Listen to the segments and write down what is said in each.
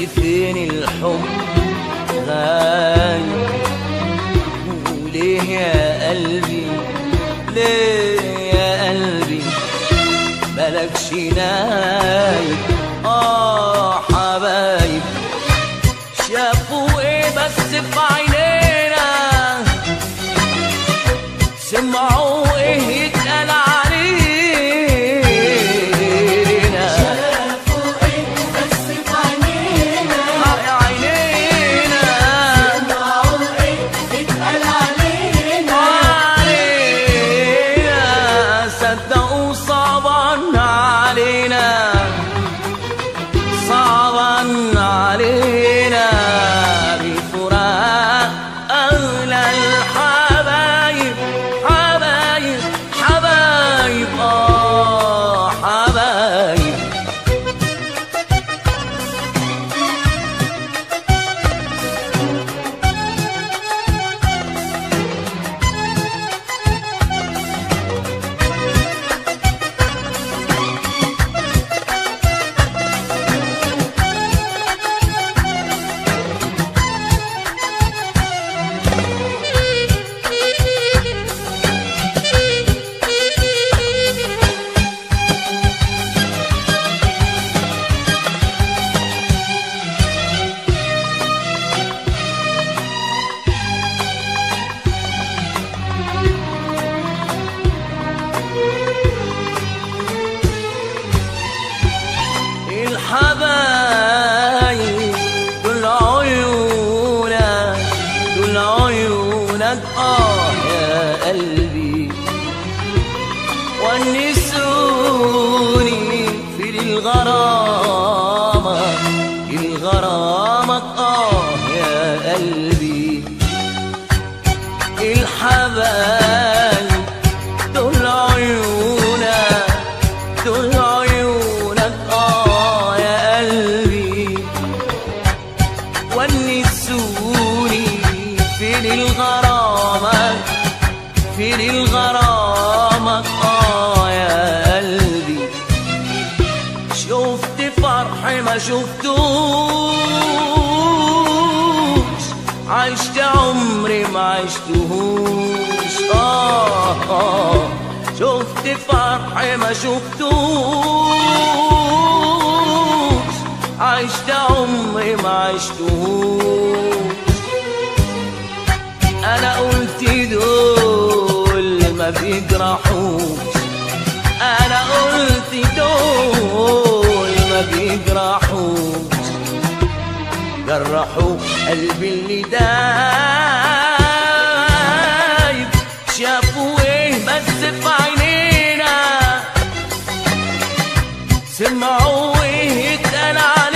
فين الحب غايب وليه يا قلبي ليه يا قلبي ملكش نايب اه حبايب شافوا ايه بس في عينينا سمعوا ايه يتقال علينا شافوا ايه بس في عينينا عينينا سمعوا ايه اتقال علينا علينا صدقوا صعبان علينا صعبان علينا بفراق أغلى الحبايب حبايب حبايب آه حبايب الحبايب دول عيونك دول عيونك اه يا قلبي ونسوني في الغرامة الغرامة اه يا قلبي الحبايب دول عيونك دول عيونك اه يا قلبي ونسوني فين الغرامة فين الغرامة اه يا قلبي شفت فرح ما شفتوش عشت عمري ما عشتهوش آه, آه شفت فرح ما شفتوش عشت عمري ما عشتهوش انا قلت دول ما بيجرحوش انا قلت دول ما بيجرحوش جرحوا قلبي اللي دايب شافوا ايه بس في عينينا سمعوا ايه يتقال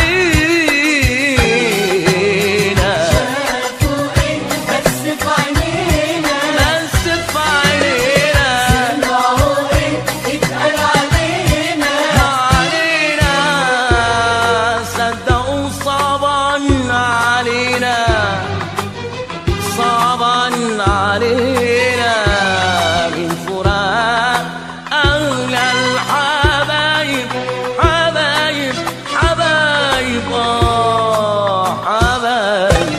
علينا شافوا ايه بس في عينينا بس في عينينا سمعوا ايه اتقال علينا علينا صدقوا صعبان علينا صعبان علينا من فراق أغلى الحبايب حبايب حبايب آه حبايب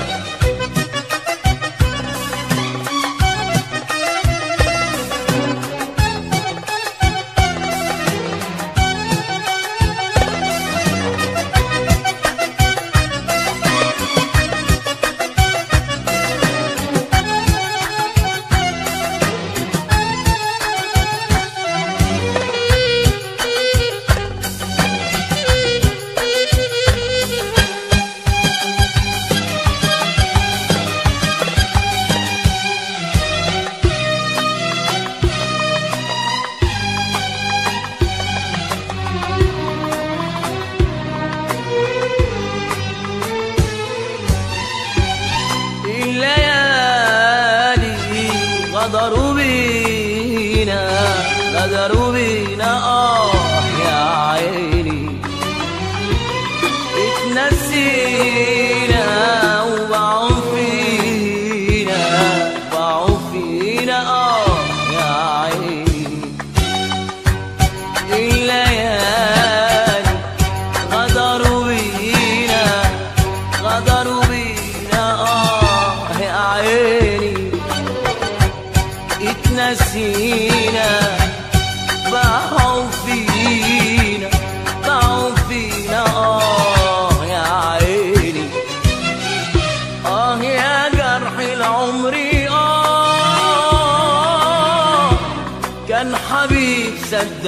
الليالي غدروا بينا غدروا بينا اه يا عيني اتنسينا وبعوا فينا باعوا فينا اه يا عيني الليالي غدروا بينا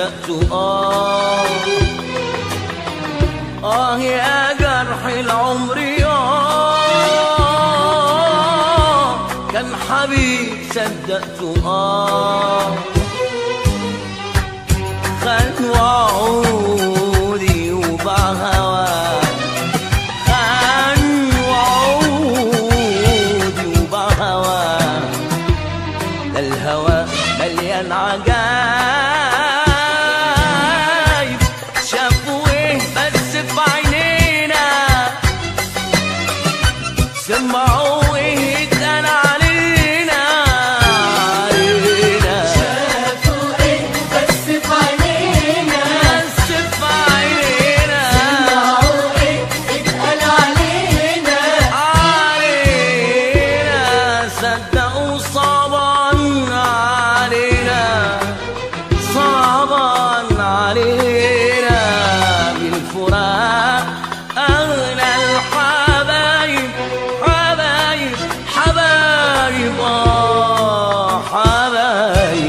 صدقت آه آه يا جرح العمر آه كان حبيب صدقت آه خد وعودي وباع هواه خان وعودي وباع هواه ده الهوى مليان عجايب شافوا ايه بس في عينينا سمعوا ايه اتقال علينا علينا شافوا ايه بس في عينينا بس في عينينا سمعوا ايه اتقال علينا علينا صدقوا صعبا علينا صعبا علينا بالفراق أغلى الحبايب حبايب حبايب آه حبايب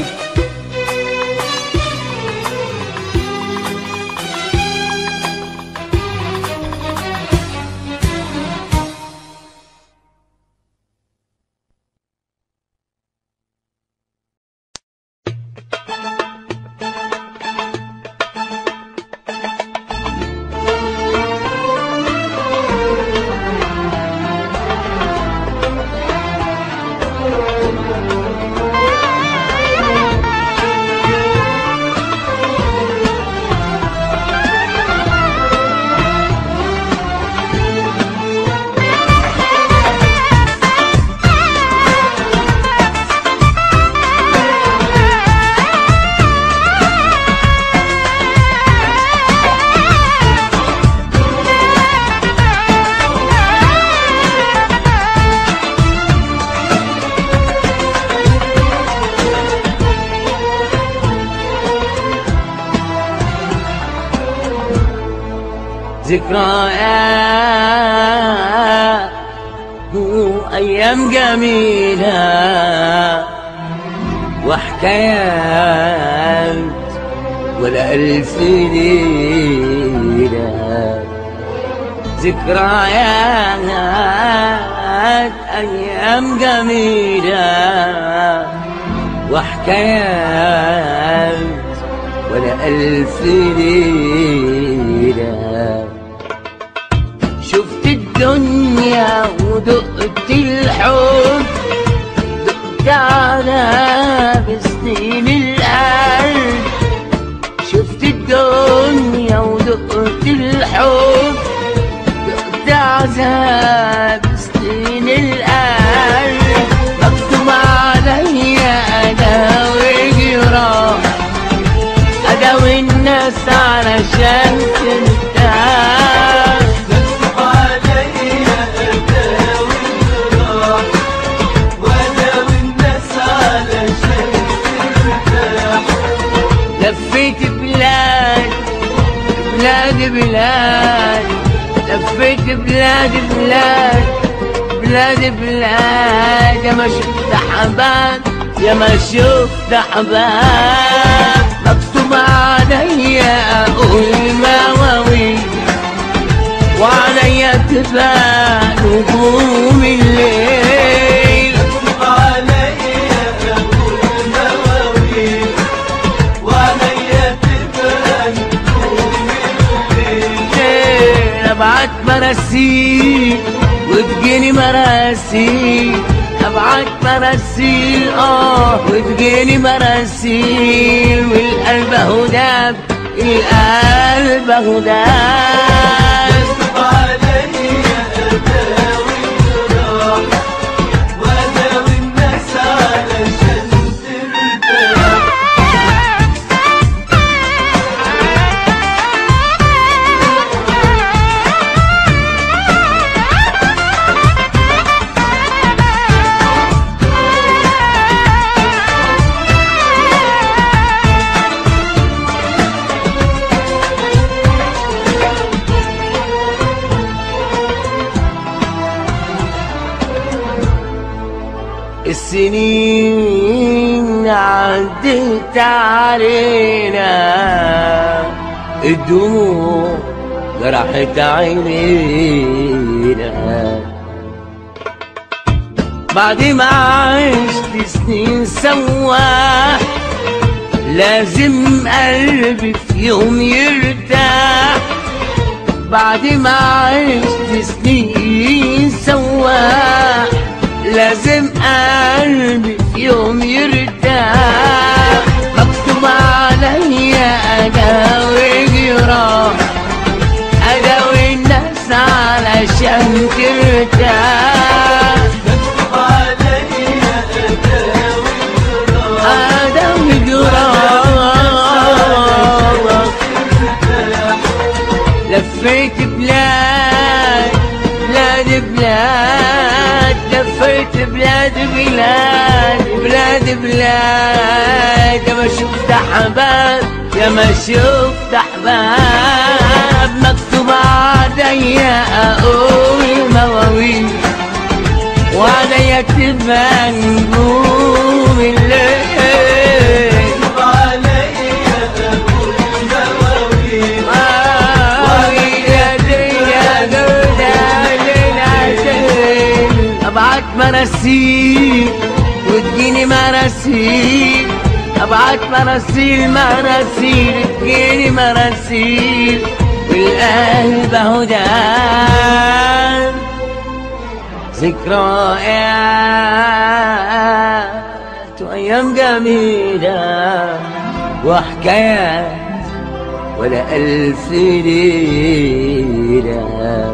ذكريات وأيام جميلة وحكايات ولا ألف ليلة ذكريات أيام جميلة وحكايات ولا ألف ليلة شفت الدنيا ودقت الحب دقت على بسنين القلب شفت الدنيا ودقت الحب دقت عذاب سنين القلب مكتوب عليا انا وجراح اداوي الناس علشان ترتاح مكتوب عليا اداوي الجراح واداوي الناس علشان ترتاح لفيت بلاد بلاد بلاد لفيت بلاد بلاد بلاد بلاد يا ما شفت حباب يا ما شفت حباب مكتوب عليا اقول مواويل وعليا تبان نجوم الليل مكتوب عليا اقول مواويل وعليا تبان نجوم الليل ابعت مراسيل وتجيني مراسيل ابعت مراسيل اه وتجيني مراسيل والقلب اهو داب القلب اهو داب مكتوب عليا اداوي الجراح واداوي الناس علشان ترتاح السنين عدت علينا الدموع جرحت عينينا بعد ما عشت سنين سوا لازم قلبي في يوم يرتاح بعد ما عشت سنين سوا لازم قلبي في يوم يرتاح مكتوب عليا اداوي جراح اداوي الناس علشان ترتاح مكتوب عليا أداوي الجراح اداوي جراح لفيت بلاد بلاد بلاد لفيت بلاد بلاد بلاد بلاد يا ما شفت احباب يا ما شفت احباب مكتوب عليا اقول مواويل وعليا تبقى نجوم الليل مكتوب عليا أقول مواويل ابعت مراسيل وتجيني مراسيل ابعت مراسيل مراسيل تجيني مراسيل والقلب اهو ده ذكريات وايام جميله وحكايات ولا ألف ليلة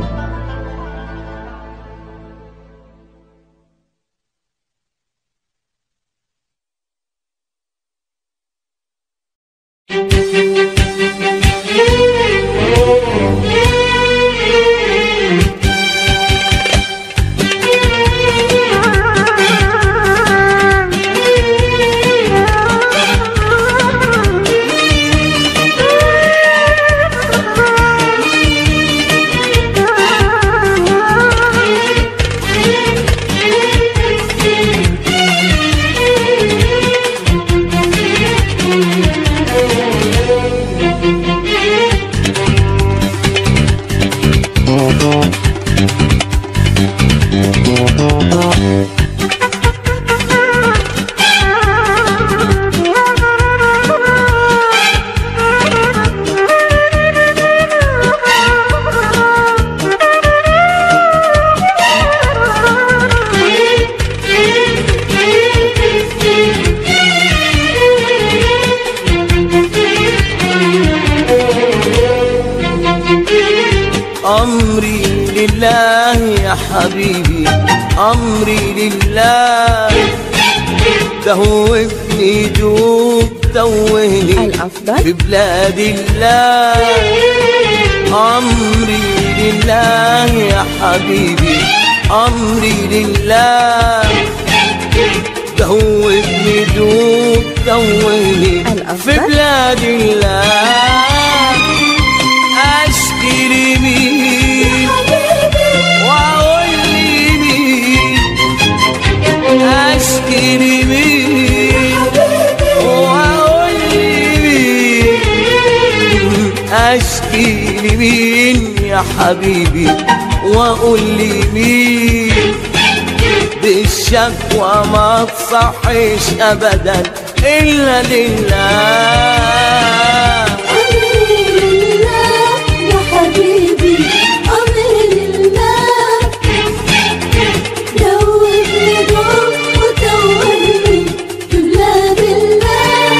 أمري لله يا حبيبي أمري لله توهني دوب توهني الأفضل؟ في بلاد الله أمري لله يا حبيبي أمري لله توهني دوب توهني الأفضل؟ في بلاد الله أشكي لمين وأقول لمين أشكي لمين وأقول لمين أشكي لمين يا حبيبي وأقول لمين بالشكوى ما تصحيش أبدا إلا لله أمري لله يا حبيبي أمري لله دوبني دوب وتوهني في بلاد الله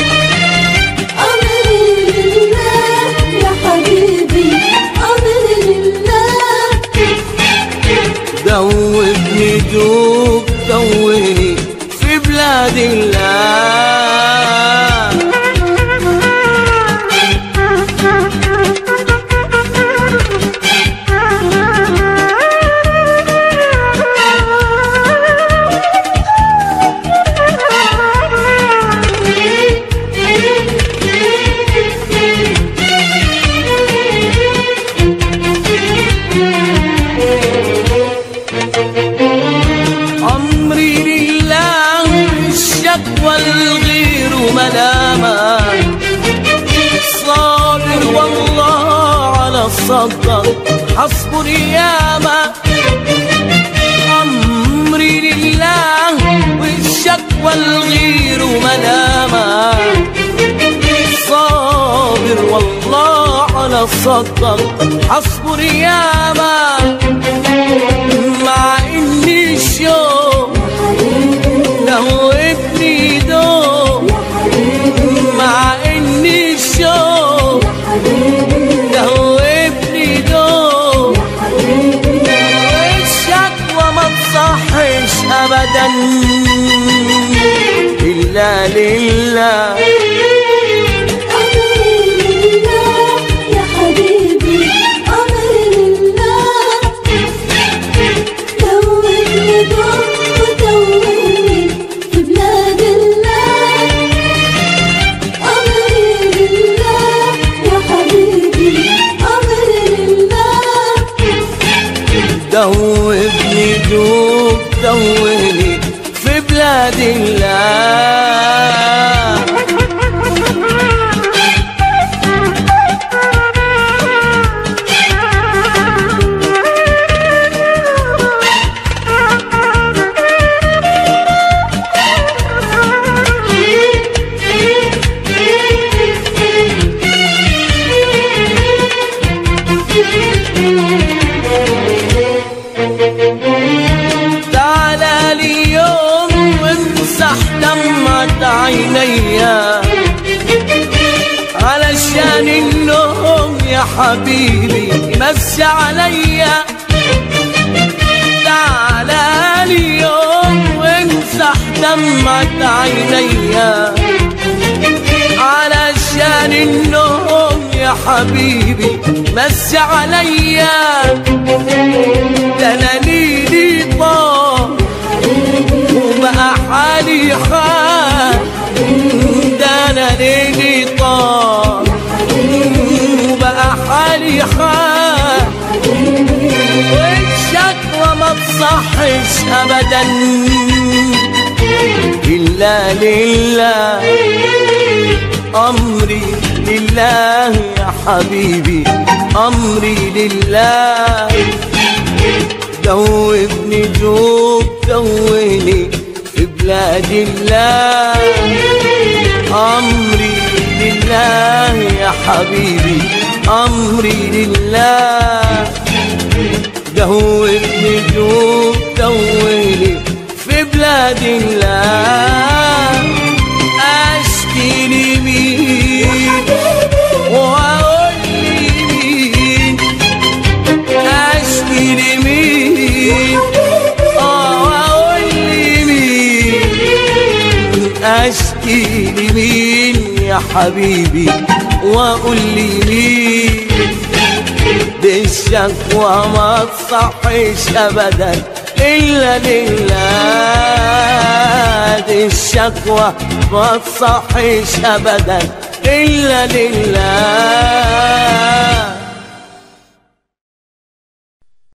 أمري لله يا حبيبي أمري لله دوبني دوب دوبني في بلاد الله اصدق هصبر ياما امري لله والشكوى الغير منامه صابر والله على صدق حصبر ياما مع اني الشوق دوبني دوب مع اني الشوق دوبني دوب والشكوى ما تصحش ابدا الا لله أمر لله يا حبيبي أمر لله توهني دوب وتوهني في بلاد الله أمر لله يا حبيبي أمر لله دوبني دوب دوبني في بلاد الله تعالى لي يوم وامسح دمعة عينيا علشان النوم يا حبيبي يمسي عليا تعالى لي يوم وامسح دمعة عينيا علشان النوم يا حبيبي مسي عليا ده انا ليلي طار وبقى حالي حال ده انا ليلي طار وبقى حالي حال والشكوى ما تصحش ابدا الا لله أمري لله يا حبيبي أمري لله دوبني دوب دوبني في بلاد الله أمري لله يا حبيبي أمري لله دوبني دوب دوبني في بلاد الله اشكي لمين واقول لمين اشكي لمين اه واقول لمين اشكي لمين يا حبيبي واقول لمين دي الشكوى ما تصحش ابدا الا لله دي الشكوى ما تصحش ابدا الا لله